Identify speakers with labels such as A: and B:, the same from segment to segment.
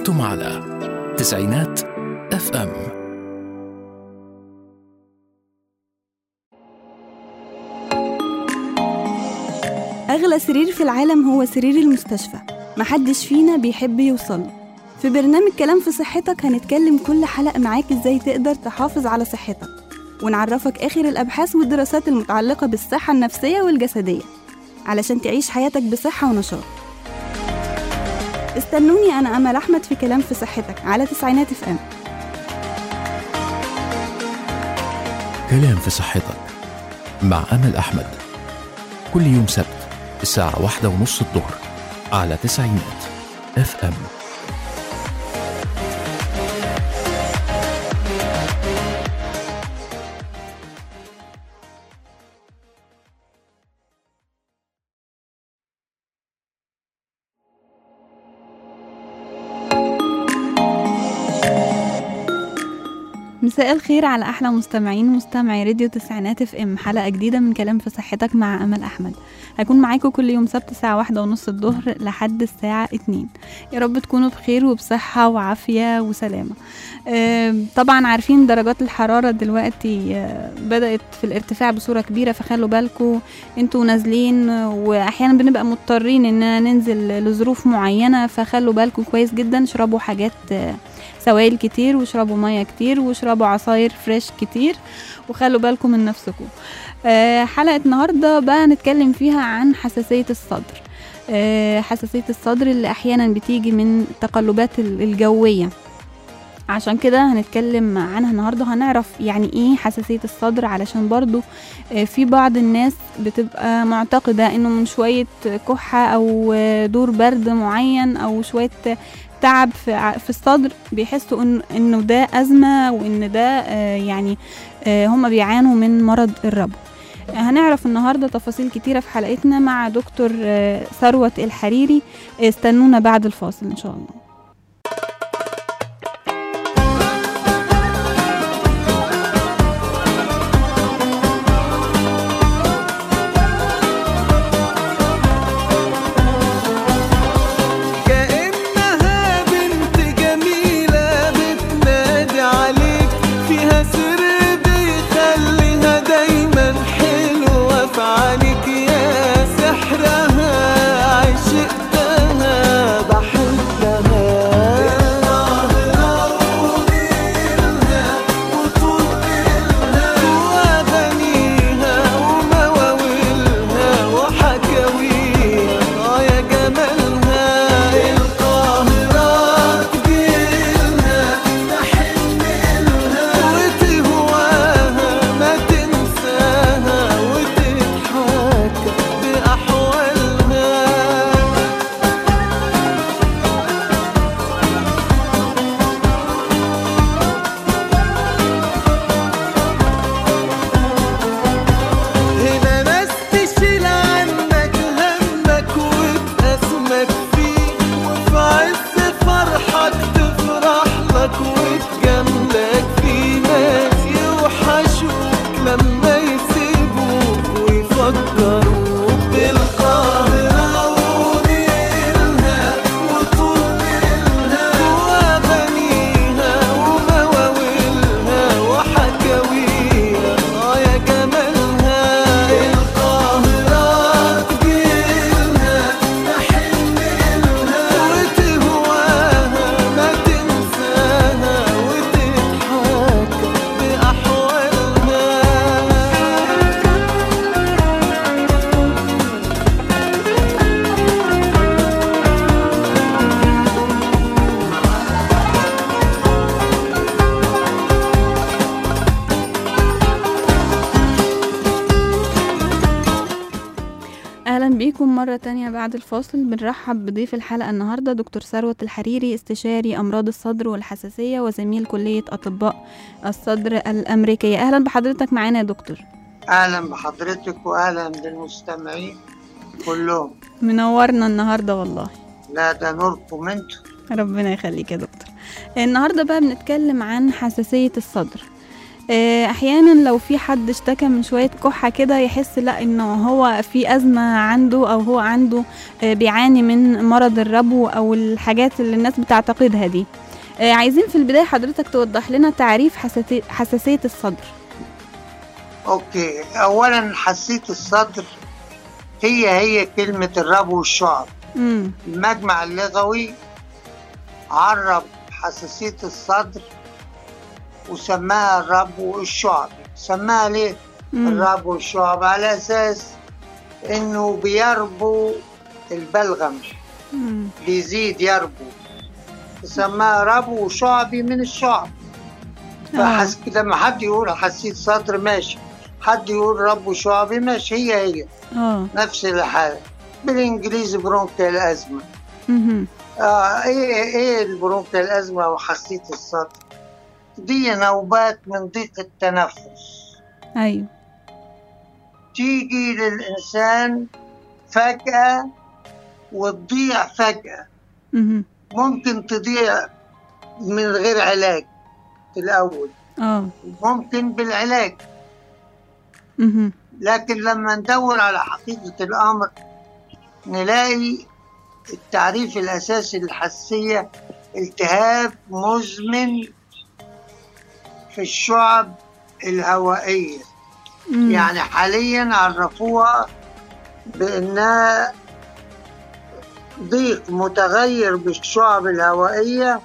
A: أنتم على تسعينات اف ام
B: أغلى سرير في العالم هو سرير المستشفى محدش فينا بيحب يوصله في برنامج كلام في صحتك هنتكلم كل حلقة معاك ازاي تقدر تحافظ على صحتك ونعرفك آخر الأبحاث والدراسات المتعلقة بالصحة النفسية والجسدية علشان تعيش حياتك بصحة ونشاط استنوني أنا أمل أحمد في كلام في صحتك على تسعينات اف ام
A: كلام في صحتك مع أمل أحمد كل يوم سبت الساعة واحدة ونص الظهر على تسعينات اف ام
B: مساء الخير على احلى مستمعين مستمعي راديو تسعينات اف ام حلقه جديده من كلام في صحتك مع امل احمد هكون معاكم كل يوم سبت الساعه واحدة ونص الظهر لحد الساعه اتنين يا رب تكونوا بخير وبصحه وعافيه وسلامه آم، طبعا عارفين درجات الحراره دلوقتي آه، بدات في الارتفاع بصوره كبيره فخلوا بالكم انتوا نازلين آه، واحيانا بنبقى مضطرين اننا ننزل لظروف معينه فخلوا بالكم كويس جدا اشربوا حاجات آه، سوائل كتير واشربوا ميه كتير واشربوا عصاير فريش كتير وخلوا بالكم من نفسكم آه، حلقة النهاردة بقى نتكلم فيها عن حساسية الصدر آه، حساسية الصدر اللي أحيانا بتيجي من التقلبات ال- الجوية عشان كده هنتكلم عنها النهارده هنعرف يعني ايه حساسية الصدر علشان برضو آه، في بعض الناس بتبقى معتقدة انه من شوية كحة او آه، دور برد معين او شوية تعب في ع- في الصدر بيحسوا إن انه ده ازمه وان ده آه، يعني آه، هم بيعانوا من مرض الربو هنعرف النهارده تفاصيل كتيره في حلقتنا مع دكتور آه، ثروت الحريري استنونا بعد الفاصل ان شاء الله
C: كأنها بنت جميلة بتنادي عليك فيها سر بيخليها دايما حلوة في عينيك يا سحرها عشقتها بحبها وأغانيها ومواويلها وحكاويها آه يا جمالها القاهرة تجيلها نحن لها وتهواها ما تنساها وتضحك بأحوالها هنا ناس تشيل عنك همك وتأسمك فيه وفي عز فرحك تفرح لك وتجاملك فيه ناس يوحشوك لما يسيبوك ويفكروك بالقاهرة ونيلها وطولها وأغانيها ومواويلها وحكاويها آه يا جمالها القاهرة تجيلها نحن لها وتهواها ما تنساها وتضحك بأحوالها
B: اهلا بيكم مره تانية بعد الفاصل بنرحب بضيف الحلقه النهارده دكتور ثروت الحريري استشاري امراض الصدر والحساسيه وزميل كليه اطباء الصدر الامريكيه اهلا بحضرتك معانا يا دكتور
D: اهلا بحضرتك واهلا بالمستمعين كلهم
B: منورنا النهارده والله
D: لا ده نوركم انتوا
B: ربنا يخليك يا دكتور النهارده بقى بنتكلم عن حساسيه الصدر آه، احيانا لو في حد اشتكى من شويه كحه كده يحس لا انه هو في ازمه عنده او هو عنده آه، بيعاني من مرض الربو او الحاجات اللي الناس بتعتقدها دي آه، عايزين في البدايه حضرتك توضح لنا تعريف حساسي- حساسيه الصدر
D: اوكي اولا حساسيه الصدر هي هي كلمه الربو والشعب
B: امم
D: المجمع اللغوي عرب حساسيه الصدر وسماها الربو الشعبي سماها ليه الربو الشعبي على اساس انه بيربو البلغم بيزيد يربو سماها ربو شعبي من الشعب فحس لما حد يقول حسيت صدر ماشي حد يقول ربو شعبي ماشي هي هي
B: اه
D: نفس الحالة بالانجليزي برونكيال ازمة
B: مهم.
D: آه ايه ايه البرونكيال ازمة وحسيت الصدر دي نوبات من ضيق التنفس
B: ايوه
D: تيجي للإنسان فجأة وتضيع فجأة
B: مهم.
D: ممكن تضيع من غير علاج في الأول
B: اه
D: ممكن بالعلاج
B: مهم.
D: لكن لما ندور على حقيقة الأمر نلاقي التعريف الأساسي للحساسية التهاب مزمن في الشعب الهوائية
B: مم.
D: يعني حاليا عرفوها بأنها ضيق متغير بالشعب الهوائية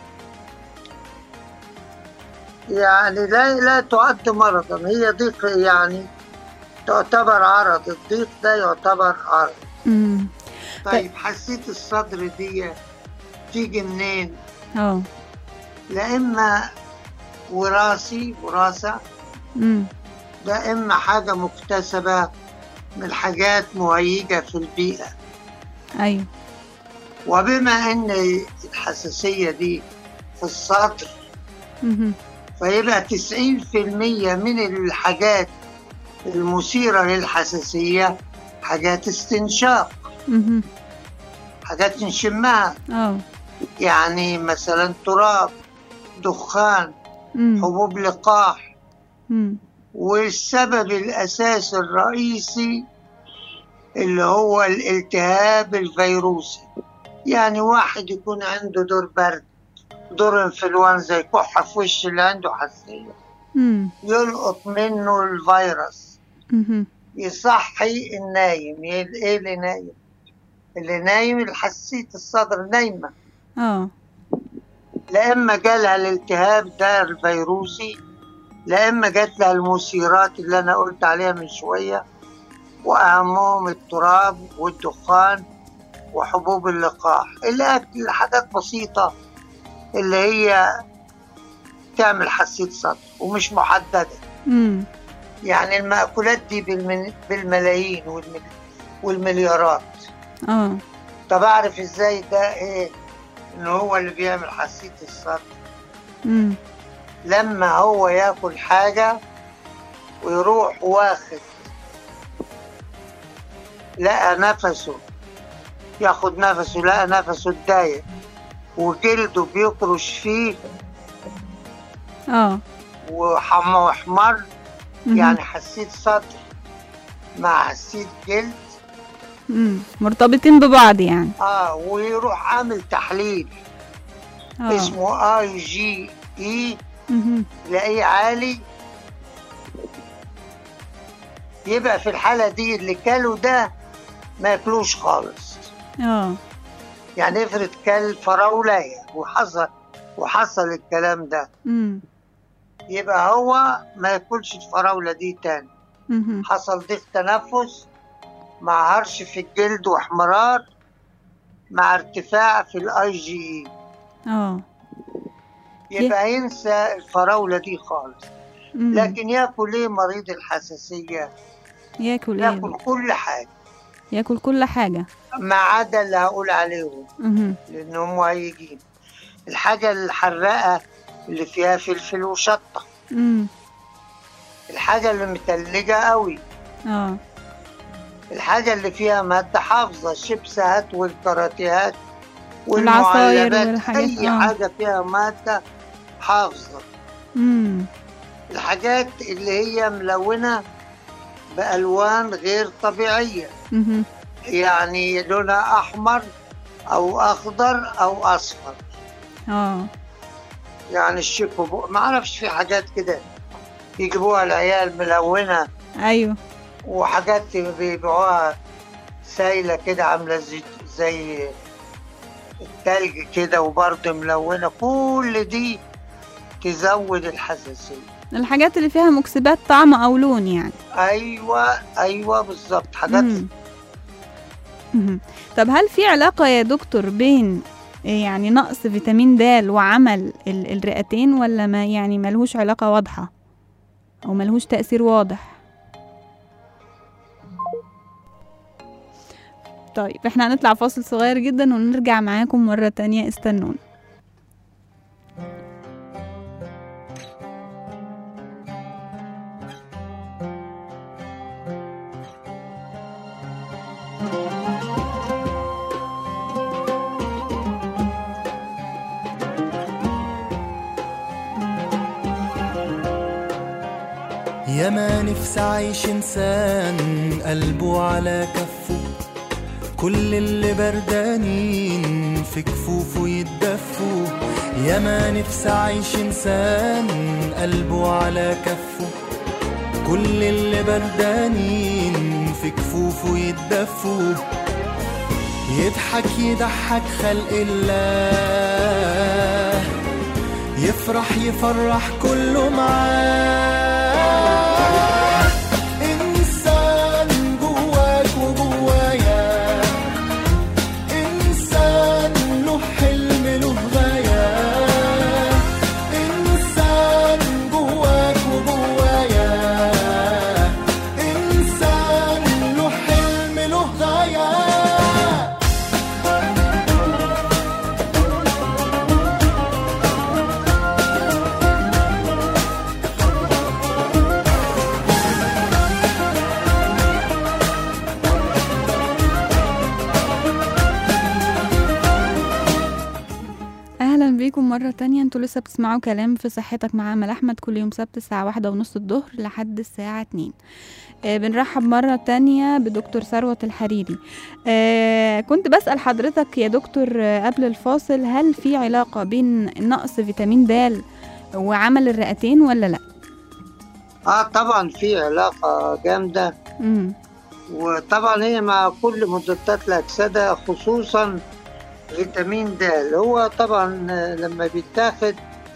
D: يعني لا لا تعد مرضا هي ضيق يعني تعتبر عرض الضيق ده يعتبر عرض
B: مم.
D: طيب حسيت الصدر دي تيجي منين؟
B: اه
D: لا إما وراثي وراثة
B: مم.
D: ده إما حاجة مكتسبة من حاجات مهيجة في البيئة
B: ايوه
D: وبما إن الحساسية دي في الصدر
B: مهم.
D: فيبقى 90% من الحاجات المثيرة للحساسية حاجات استنشاق
B: مهم.
D: حاجات نشمها
B: اه
D: يعني مثلا تراب دخان
B: مم.
D: حبوب لقاح
B: مم.
D: والسبب الأساسي الرئيسي اللي هو الالتهاب الفيروسي يعني واحد يكون عنده دور برد دور انفلونزا يكح في وش اللي عنده حساسية
B: مم.
D: يلقط منه الفيروس
B: مهم.
D: يصحي النايم ي- ايه اللي نايم اللي نايم الحساسية الصدر نايمة
B: اه
D: لا اما جالها الالتهاب ده الفيروسي لا اما جات لها المثيرات اللي انا قلت عليها من شويه واهمهم التراب والدخان وحبوب اللقاح الاكل حاجات بسيطه اللي هي تعمل حساسيه صدر ومش محدده
B: مم.
D: يعني المأكولات دي بالمن... بالملايين والمل... والمليارات
B: اه
D: طب اعرف ازاي ده ايه ان هو اللي بيعمل حساسيه الصدر
B: مم.
D: لما هو ياكل حاجة ويروح واخد لقى نفسه ياخد نفسه لقى نفسه اتضايق وجلده بيكرش فيه
B: اه
D: وحم واحمر
B: مهم.
D: يعني حسيت صدر مع حسيت جلد
B: مم. مرتبطين ببعض يعني
D: اه ويروح عامل تحليل
B: اه
D: اسمه اي جي اي
B: مهم.
D: تلاقيه عالي يبقى في الحالة دي اللي كاله ده ما ياكلوش خالص
B: اه
D: يعني افرض كل فراولة وحصل وحصل الكلام ده
B: مم.
D: يبقى هو ما ياكلش الفراولة دي تاني
B: مهم.
D: حصل ضيق تنفس مع هرش في الجلد واحمرار مع ارتفاع في الاي جي اي
B: اه
D: يبقى ينسى الفراولة دي خالص
B: مم.
D: لكن ياكل ايه مريض الحساسية
B: ياكل ايه
D: ياكل كل حاجة
B: ياكل كل حاجة
D: ما عدا اللي هقول عليهم
B: مهم.
D: لانهم مهيجين الحاجة الحراقة اللي فيها فلفل وشطة
B: مم.
D: الحاجة اللي متلجة قوي
B: اه
D: الحاجة اللي فيها مادة حافظة الشيبسات والكراتيهات
B: والعصاير
D: والمعلبات
B: والحاجات،
D: أي
B: آه.
D: حاجة فيها مادة حافظة
B: مم.
D: الحاجات اللي هي ملونة بألوان غير طبيعية
B: مهم.
D: يعني لونها أحمر أو أخضر أو أصفر
B: اه
D: يعني الشيكو ما أعرفش في حاجات كده يجيبوها العيال ملونة
B: ايوه
D: وحاجات بيبيعوها سايلة كده عاملة زي, زي التلج كده وبرضه ملونة كل دي تزود الحساسية
B: الحاجات اللي فيها مكسبات طعم او لون يعني
D: أيوة أيوة بالظبط حاجات
B: مم. مهم. طب هل في علاقة يا دكتور بين يعني نقص فيتامين د وعمل ال- الرئتين ولا ما يعني ملهوش علاقة واضحة أو ملهوش تأثير واضح طيب احنا هنطلع فاصل صغير جدا ونرجع معاكم مرة تانية استنونا
C: يا ما نفسي عايش انسان قلبه على كفه كل اللي بردانين في كفوفه يتدفوا يا ما نفسي عايش انسان قلبه على كفه كل اللي بردانين في كفوفه يتدفوا يضحك يضحك خلق الله يفرح يفرح كله معاه إنسان جواك وجوايا إنسان له حلم له غاية إنسان جواك وجوايا إنسان له حلم له غاية
B: اهلا بيكم مرة تانية انتوا لسه بتسمعوا كلام في صحتك مع امل احمد كل يوم سبت الساعة واحدة ونص الظهر لحد الساعة اتنين آه بنرحب مرة تانية بدكتور ثروت الحريري آه كنت بسأل حضرتك يا دكتور آه قبل الفاصل هل في علاقة بين نقص فيتامين د وعمل الرئتين ولا لا
D: اه طبعا في علاقة جامدة
B: امم
D: وطبعا هي مع كل مضادات الأكسدة خصوصا فيتامين د هو طبعا آه، لما بيتاخد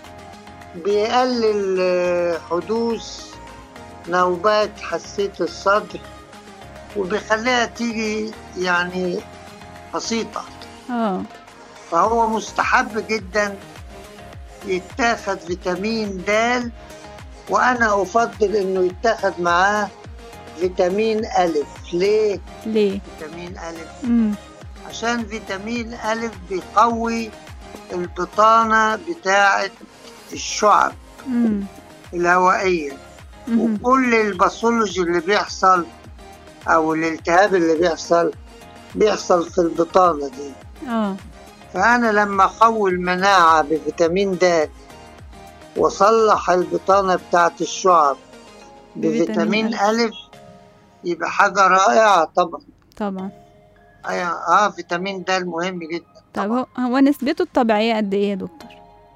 D: بيقلل آه، حدوث نوبات حساسية الصدر وبيخليها تيجي يعني بسيطة
B: اه
D: فهو مستحب جدا يتاخد فيتامين د وأنا أفضل إنه يتاخد معاه فيتامين ألف ليه
B: ليه
D: فيتامين ألف
B: امم
D: عشان فيتامين ألف بيقوي البطانة بتاعة الشعب
B: امم
D: الهوائية
B: مهم.
D: وكل الباثولوجي اللي بيحصل أو الالتهاب اللي بيحصل بيحصل في البطانة دي
B: اه
D: فأنا لما أقوي المناعة بفيتامين د وأصلح البطانة بتاعة الشعب
B: بفيتامين
D: بفيتامين
B: ألف.
D: ألف يبقى حاجة رائعة طبعا
B: طبعا
D: أيوة، اه فيتامين د مهم جدا
B: طب هو هو نسبته الطبيعية قد ايه يا دكتور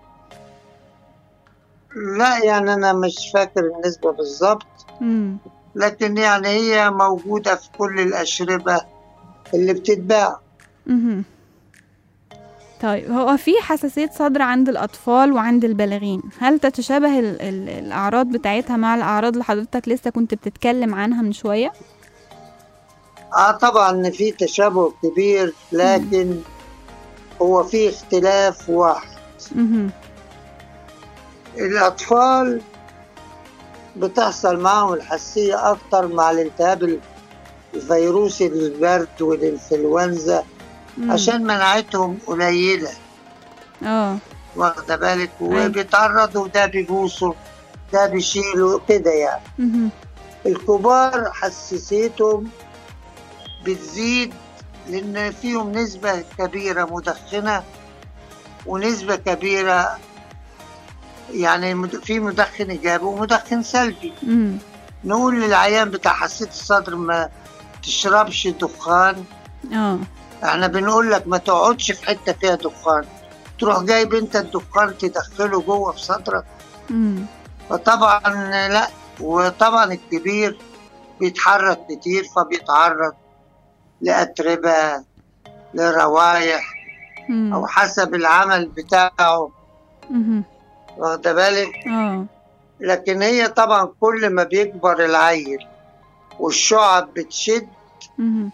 D: لا يعني أنا مش فاكر النسبة بالظبط
B: امم
D: لكن يعني هي موجودة في كل الأشربة اللي بتتباع
B: مهم. طيب هو في حساسية صدر عند الأطفال وعند البالغين هل تتشابه ال ال الأعراض بتاعتها مع الأعراض اللي حضرتك لسه كنت بتتكلم عنها من شوية؟
D: اه طبعا في تشابه كبير لكن هو في اختلاف واحد
B: مهم.
D: الأطفال بتحصل معهم الحساسية أكتر مع الالتهاب الفيروسي للبرد والإنفلونزا
B: مم.
D: عشان مناعتهم قليلة
B: اه
D: واخدة بالك وبيتعرضوا ده بيبوسوا ده بيشيلوا كده يعني
B: مهم.
D: الكبار حساسيتهم بتزيد لأن فيهم نسبة كبيرة مدخنة ونسبة كبيرة يعني مد- في مدخن ايجابي ومدخن سلبي
B: امم
D: نقول للعيان بتاع حساسيه الصدر ما تشربش دخان
B: اه
D: احنا بنقول لك ما تقعدش في حته فيها دخان تروح جايب انت الدخان تدخله جوه في صدرك
B: امم
D: فطبعا لا وطبعا الكبير بيتحرك كتير فبيتعرض لأتربة لروايح أو حسب العمل بتاعه
B: امم
D: واخد بالك
B: اه
D: لكن هي طبعا كل ما بيكبر العيل والشعب بتشد
B: امم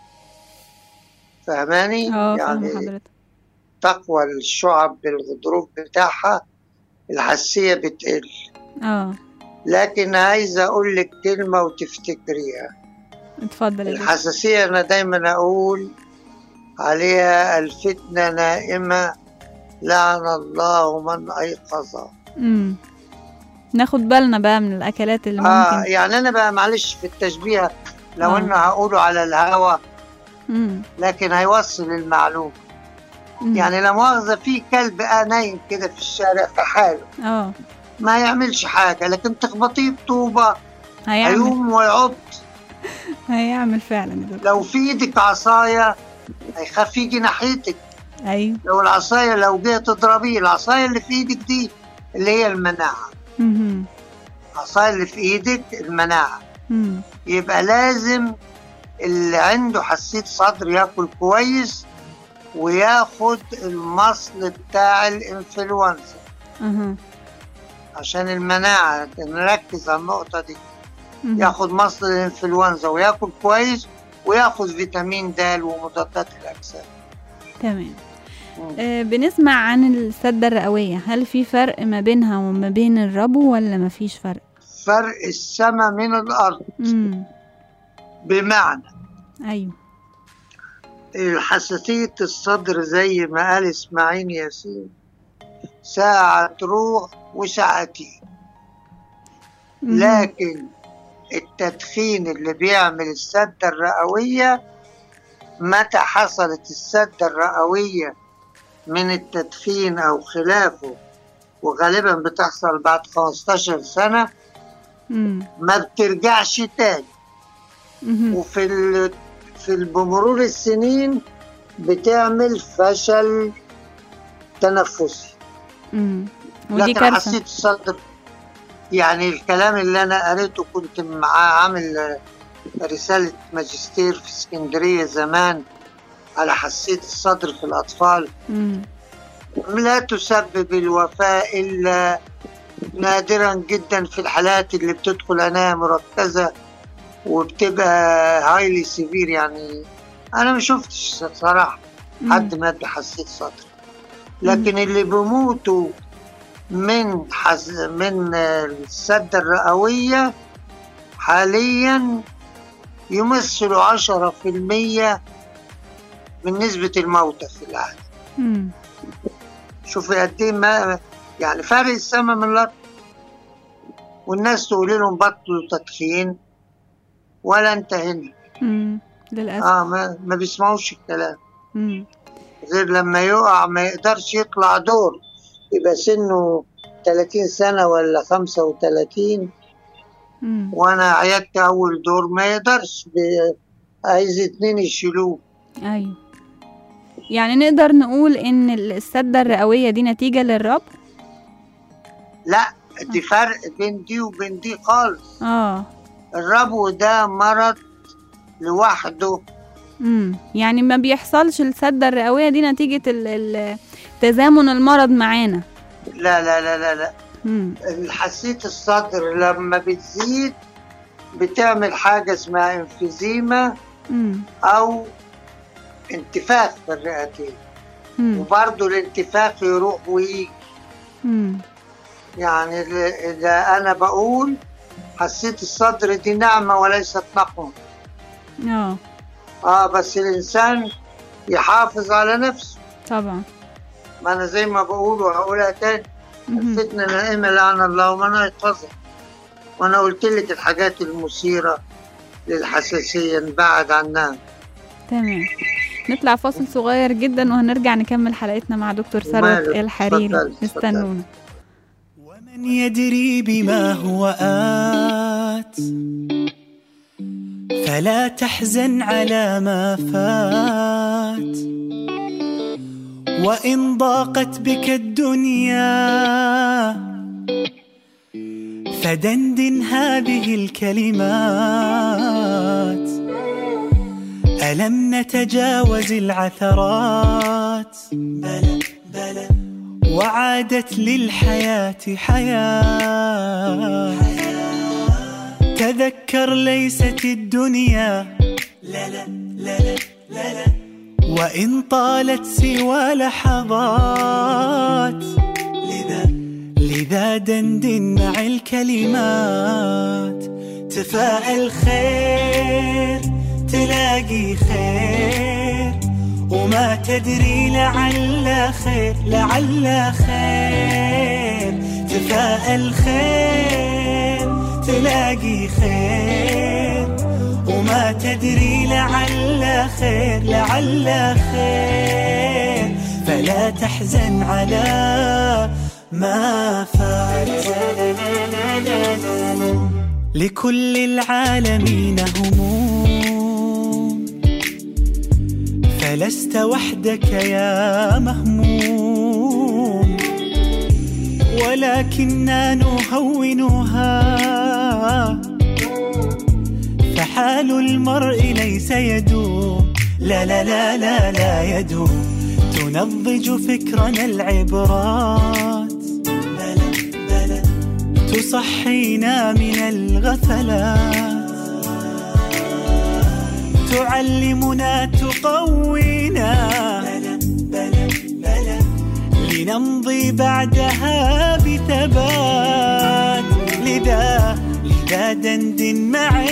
D: فهماني
B: اه فاهمة
D: يعني
B: حضرتك
D: تقوى الشعب بالغضروف بتاعها الحساسية بتقل
B: اه
D: لكن عايز أقول لك كلمة وتفتكريها
B: اتفضل يا دكتور
D: الحساسية أنا دايما أقول عليها الفتنة نائمة لعن الله من أيقظها
B: امم ناخد بالنا بقى من الاكلات اللي
D: آه
B: ممكن
D: يعني أنا بقى معلش في التشبيه لو
B: آه.
D: إنه هقوله على الهوا
B: امم
D: لكن هيوصل المعلومة
B: أمم.
D: يعني لا مؤاخذة في كلب آه نايم كده في الشارع في حاله
B: اه
D: ما يعملش حاجة لكن تخبطيه بطوبة
B: هيعمل
D: هيقوم ويعض
B: هيعمل فعلا يا دكتور
D: لو في إيدك عصاية هيخاف يجي ناحيتك
B: ايوه
D: لو العصاية لو جه تضربيه العصاية اللي في ايدك دي اللي هي المناعة
B: امم
D: العصاية اللي في ايدك المناعة
B: امم
D: يبقى لازم اللي عنده حساسية صدر ياكل كويس وياخد المصل بتاع الانفلونزا
B: اها
D: عشان المناعة نركز على النقطة دي
B: مهم.
D: ياخد مصل الانفلونزا وياكل كويس وياخد فيتامين د ومضادات الأجسام
B: تمام
D: مم.
B: آه بنسمع عن السدة الرئوية هل في فرق ما بينها وما بين الربو ولا ما فيش فرق
D: فرق السماء من الأرض
B: امم
D: بمعنى
B: ايوه
D: حساسية الصدر زي ما قال إسماعيل ياسين ساعة تروح وساعة تيجي
B: مهم.
D: لكن التدخين اللي بيعمل السدة الرئوية متى حصلت السدة الرئوية من التدخين أو خلافه وغالبا بتحصل بعد 15 سنة
B: مم.
D: ما بترجعش تاني
B: مهم.
D: وفي ال... في ال- بمرور السنين بتعمل فشل تنفسي
B: مم. ودي
D: لكن
B: كارثة
D: حسيت الصدر يعني الكلام اللي انا قريته كنت معاه عامل آه، رسالة ماجستير في اسكندرية زمان على حساسية الصدر في الأطفال
B: مم.
D: لا تسبب الوفاة إلا نادرا جدا في الحالات اللي بتدخل عناية مركزة وبتبقى هايلي سيفير يعني أنا ما شفتش صراحة
B: مم.
D: حد مات بحساسية صدر لكن اللي بيموتوا من حز... من السدة الرئوية حاليا يمثلوا عشرة في المية من نسبة الموتى في العالم
B: مم.
D: شوفي قد ايه ما يعني فرق السما من الارض والناس تقول لهم بطلوا تدخين ولا انتهينا
B: مم. للأسف
D: اه ما, ما بيسمعوش الكلام
B: مم.
D: غير لما يقع ما يقدرش يطلع دور يبقى سنه 30 سنة ولا 35
B: مم.
D: وانا عيادتي اول دور ما يقدرش بي- عايز اتنين يشيلوه
B: أيوة يعني نقدر نقول إن السدة الرئوية دي نتيجة للرب
D: لا دي فرق بين دي وبين دي خالص
B: اه
D: الربو ده مرض لوحده
B: امم يعني ما بيحصلش السدة الرئوية دي نتيجة ال- ال- تزامن المرض معانا
D: لا لا لا لا لا
B: امم
D: حساسية الصدر لما بتزيد بتعمل حاجة اسمها انفيزيما
B: امم
D: أو انتفاخ في الرئتين
B: امم
D: وبرضه الانتفاخ يروح ويجي
B: امم
D: يعني ال- إذا أنا بقول حساسية الصدر دي نعمة وليست نقمة
B: اه
D: آه بس الإنسان يحافظ على نفسه
B: طبعا
D: ما أنا زي ما بقول وهقولها تاني
B: مهم.
D: الفتنة نائمة لعن الله ومن أيقظها وأنا قلت لك الحاجات المثيرة للحساسية نبعد عنها
B: تمام نطلع فاصل صغير جدا وهنرجع نكمل حلقتنا مع دكتور ثروت
D: وماله.
B: الحريري
D: اتفضلي، اتفضلي.
B: استنونا
C: وما
E: من يدري بما هو آت فلا تحزن على ما فات وإن ضاقت بك الدنيا فدندن هذه الكلمات ألم نتجاوز العثرات بلى بلى وعادت للحياة حياة تذكر ليست الدنيا لا لا لا لا لا لا وإن طالت سوى لحظات لذا لذا دندن مع الكلمات تفاءل خير تلاقي خير وما تدري لعل خير لعل خير تفاءل خير تلاقي خير وما تدري لعل خير لعل خير فلا تحزن على ما فات لكل العالمين هموم فلست وحدك يا مهموم ولكننا نهونها فحال المرء ليس يدوم لا لا لا لا لا يدوم تنضج فكرنا العبرات بلى بلى تصحينا من الغفلات تعلمنا تقوينا بلى بلى بلى لنمضي بعدها بثبات لذا لذا دندن مع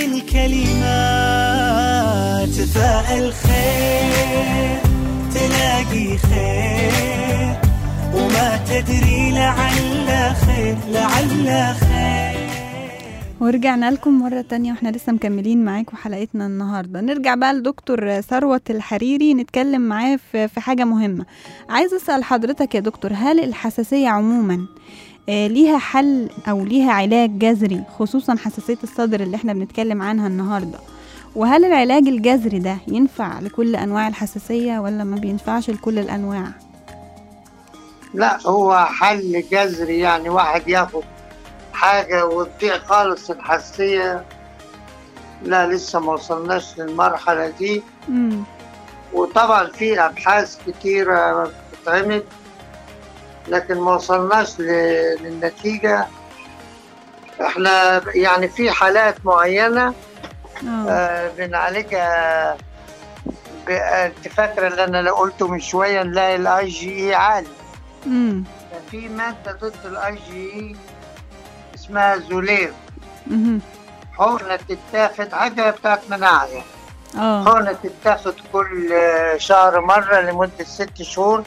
E: الكلمات تفاءل خير تلاقي خير وما تدري لعل خير لعل خير
B: ورجعنا لكم مرة تانية واحنا لسه مكملين معاكم حلقتنا النهاردة نرجع بقى لدكتور ثروت الحريري نتكلم معاه في في حاجة مهمة عايز أسأل حضرتك يا دكتور هل الحساسية عموما آه، ليها حل أو ليها علاج جذري خصوصا حساسية الصدر اللي احنا بنتكلم عنها النهاردة وهل العلاج الجذري ده ينفع لكل أنواع الحساسية ولا ما بينفعش لكل الأنواع؟
D: لا هو حل جذري يعني واحد ياخد حاجة وتضيع خالص الحساسية لا لسه ما وصلناش للمرحلة دي
B: مم.
D: وطبعا في أبحاث كتيرة بتتعمل لكن ما وصلناش ل- للنتيجة احنا يعني في حالات معينة
B: اه
D: آه، بنعالجها ب- انت فاكرة اللي انا لو قلته من شوية نلاقي الاي جي اي عالي
B: مم.
D: في مادة ضد الاي جي اي اسمها زولير
B: مهم.
D: حقنة تتاخد حاجة بتاعت مناعة يعني
B: اه
D: حقنة تتاخد كل شهر مرة لمدة ست شهور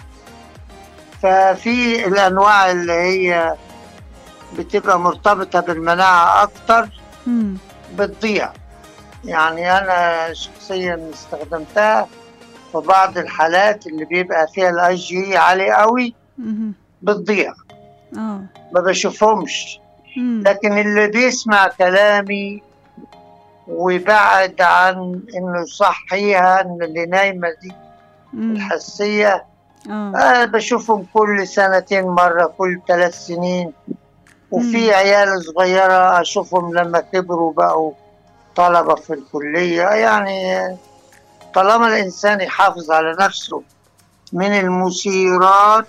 D: ففي الأنواع اللي هي بتبقى مرتبطة بالمناعة أكتر
B: مم.
D: بتضيع يعني أنا شخصيا استخدمتها في بعض الحالات اللي بيبقى فيها الاي جي عالي قوي
B: مهم.
D: بتضيع
B: اه
D: ما بشوفهمش
B: مم.
D: لكن اللي بيسمع كلامي ويبعد عن انه يصحيها ان اللي نايمه دي
B: مم.
D: الحسيه
B: اه
D: أنا بشوفهم كل سنتين مرة كل ثلاث سنين وفي عيال صغيرة أشوفهم لما كبروا بقوا طلبة في الكلية يعني طالما الإنسان يحافظ على نفسه من المثيرات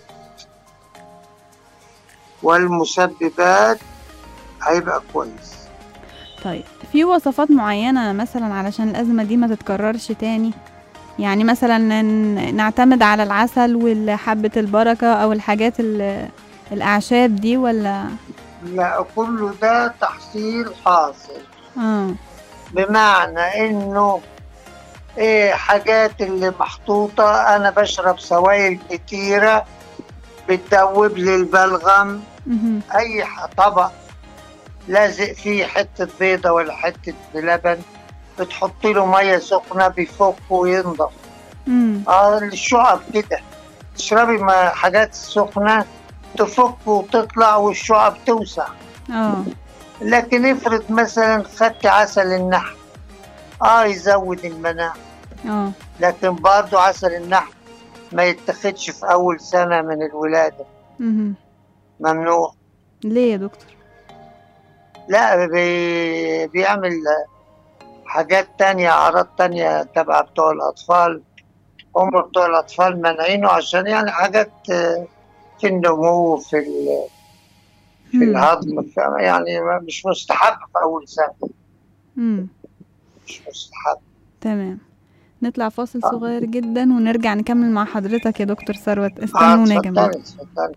D: والمسببات هيبقى كويس
B: طيب في وصفات معينة مثلا علشان الأزمة دي ما تتكررش تاني يعني مثلا ن- نعتمد على العسل وحبة البركة أو الحاجات ال- الأعشاب دي ولا
D: لا كله ده تحصيل حاصل
B: اه
D: بمعنى انه ايه حاجات اللي محطوطة انا بشرب سوائل كتيرة بتدوب لي البلغم
B: مهم.
D: اي ح- طبق لازق فيه حتة بيضة ولا حتة لبن بتحط له مية سخنة بيفك وينضف
B: مم.
D: اه الشعب كده تشربي ما حاجات سخنة تفك وتطلع والشعب توسع
B: اه
D: لكن افرض مثلا خدت عسل النحل اه يزود المناعة
B: اه
D: لكن برضه عسل النحل ما يتخدش في أول سنة من الولادة
B: مهم.
D: ممنوع
B: ليه يا دكتور
D: لا بي... بيعمل حاجات تانية أعراض تانية تبع بتوع الأطفال هم بتوع الأطفال مانعينه عشان يعني حاجات آه، في النمو في ال... في
B: مم.
D: الهضم في يعني مش مستحب في أول سنة
B: مم.
D: مش مستحب
B: تمام نطلع فاصل صغير جدا ونرجع نكمل مع حضرتك يا دكتور ثروت
D: آه،
B: استنونا يا جماعة
D: اتفضلي اتفضلي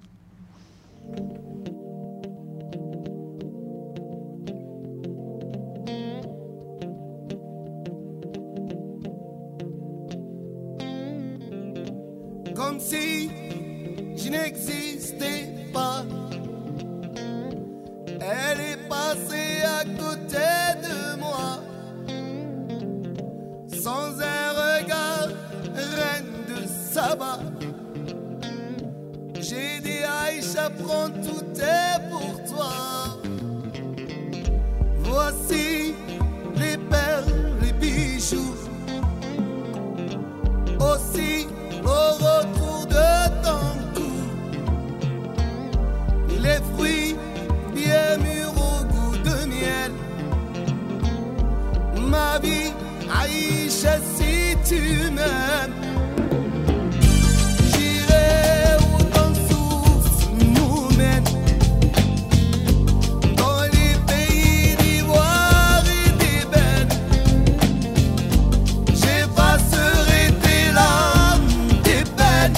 C: comme si je n'existais pas. Elle est passée à côté de moi, sans un regard, reine de Saba. J'ai dit Aïcha, prends tout est pour toi. Voici les perles, les bijoux aussi au retour de ton cou. Les fruits bien mûrs au goût de miel. Ma vie, Aïcha, si tu m'aimes. J'irai où ton souffle nous mène. Dans les pays d'ivoire et d'ébène. J'effacerai tes larmes, tes peines.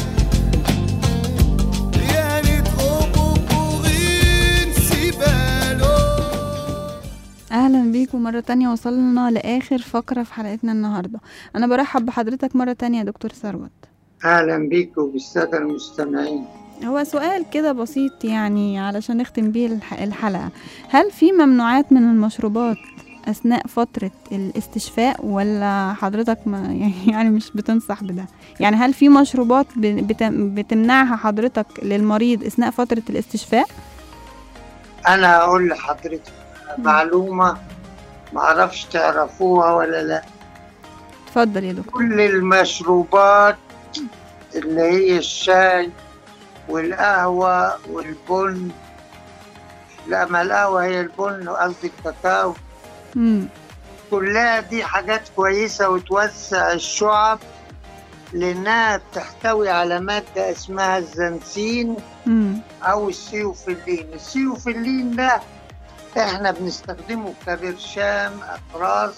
C: Rien n'est trop beau pour une si belle. Oh.
B: اهلا بيكم مرة تانية وصلنا لاخر فقرة في حلقتنا النهاردة انا برحب بحضرتك مرة تانية يا دكتور ثروت
D: أهلا بيك وبالسادة المستمعين
B: هو سؤال كده بسيط يعني علشان نختم بيه الح- الحلقة هل في ممنوعات من المشروبات أثناء فترة الاستشفاء ولا حضرتك ما يعني مش بتنصح بده يعني هل في مشروبات ب- بت- بتمنعها حضرتك للمريض أثناء فترة الاستشفاء؟
D: أنا أقول لحضرتك معلومة معرفش تعرفوها ولا لا
B: اتفضل يا دكتور
D: كل المشروبات اللي هي الشاي والقهوة والبن لا ما القهوة هي البن قصدي الكاكاو
B: مم.
D: كلها دي حاجات كويسة وتوسع الشعب لأنها بتحتوي على مادة اسمها الزنسين
B: مم.
D: أو السيوفيلين السيوفيلين ده إحنا بنستخدمه كبرشام أقراص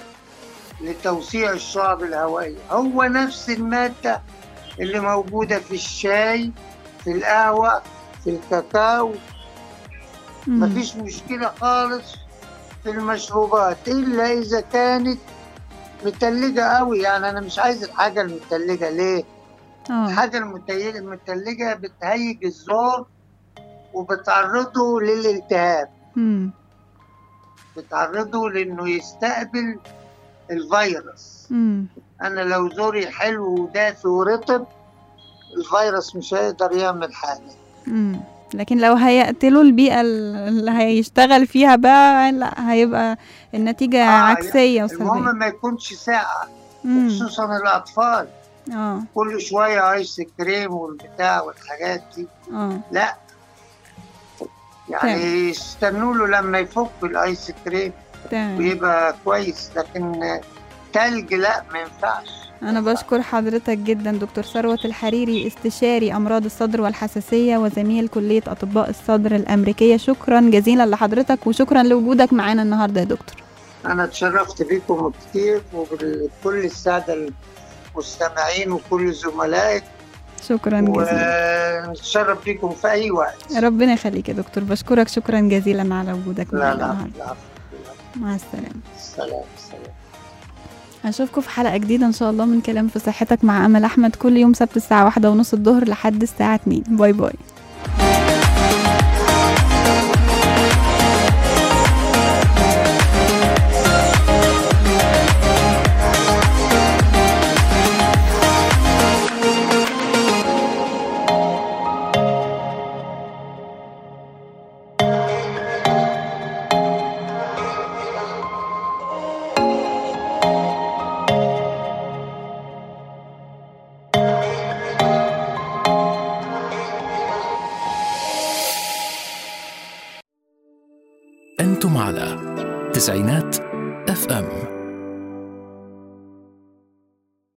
D: لتوسيع الشعب الهوائية هو نفس المادة اللي موجودة في الشاي في القهوة في الكاكاو
B: مم.
D: مفيش مشكلة خالص في المشروبات إلا إذا كانت متلجة قوي يعني أنا مش عايز الحاجة المتلجة ليه؟
B: اه
D: الحاجة المتي- المتلجة بتهيج الزور وبتعرضه للالتهاب
B: مم.
D: بتعرضه لأنه يستقبل الفيروس
B: مم.
D: أنا لو زوري حلو ودافي ورطب الفيروس مش هيقدر يعمل حاجة
B: مم. لكن لو هيقتلوا البيئة اللي هيشتغل فيها بقى لا هيبقى النتيجة
D: آه،
B: عكسية
D: المهم
B: وسلبية
D: ما يكونش ساقع
B: مم.
D: خصوصا الأطفال
B: اه
D: كل شوية آيس كريم والبتاع والحاجات دي
B: اه
D: لا يعني يستنوا له لما يفك الآيس كريم
B: تمام
D: ويبقى كويس لكن تلج لا ما ينفعش
B: أنا بشكر حضرتك جدا دكتور ثروت الحريري استشاري أمراض الصدر والحساسية وزميل كلية أطباء الصدر الأمريكية شكرا جزيلا لحضرتك وشكرا لوجودك معانا النهاردة يا دكتور
D: أنا اتشرفت بيكم كتير وبكل السادة المستمعين وكل زملائك
B: شكرا جزيلا
D: ونتشرف بيكم في أي وقت
B: ربنا يخليك يا دكتور بشكرك شكرا جزيلا على وجودك
D: لا
B: معانا
D: لا
B: النهاردة
D: لا
B: مع السلامة
D: سلام سلام
B: هشوفكم في حلقة جديدة إن شاء الله من كلام في صحتك مع أمل أحمد كل يوم سبت الساعة واحدة ونص الظهر لحد الساعة اتنين باي باي
A: أنتم على تسعينات اف ام